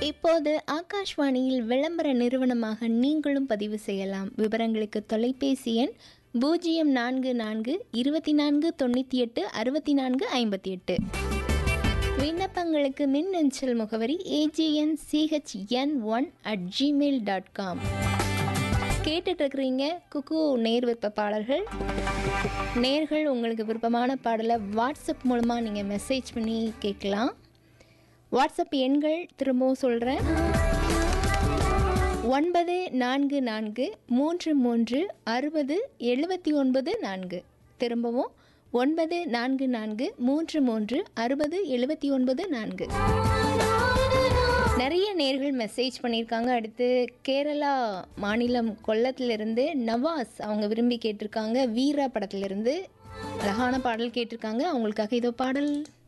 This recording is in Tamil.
இப்போது ஆகாஷ்வாணியில் விளம்பர நிறுவனமாக நீங்களும் பதிவு செய்யலாம் விவரங்களுக்கு தொலைபேசி எண் பூஜ்ஜியம் நான்கு நான்கு இருபத்தி நான்கு தொண்ணூற்றி எட்டு அறுபத்தி நான்கு ஐம்பத்தி எட்டு விண்ணப்பங்களுக்கு மின்னஞ்சல் முகவரி A G N C H N one at Gmail dot com கேட்டுட்டு இருக்கிறீங்க குக்கு நேர் விருப்பப்பாளர்கள் நேர்கள் உங்களுக்கு விருப்பமான பாடலை வாட்ஸ்அப் மூலமாக நீங்கள் மெசேஜ் பண்ணி கேட்கலாம் வாட்ஸ்அப் எண்கள் திரும்பவும் சொல்கிறேன் ஒன்பது நான்கு நான்கு மூன்று மூன்று அறுபது எழுபத்தி ஒன்பது நான்கு திரும்பவும் ஒன்பது நான்கு நான்கு மூன்று மூன்று அறுபது எழுபத்தி ஒன்பது நான்கு நிறைய நேர்கள் மெசேஜ் பண்ணியிருக்காங்க அடுத்து கேரளா மாநிலம் கொல்லத்திலிருந்து நவாஸ் அவங்க விரும்பி கேட்டிருக்காங்க வீரா படத்திலிருந்து அழகான பாடல் கேட்டிருக்காங்க அவங்களுக்காக இதோ பாடல்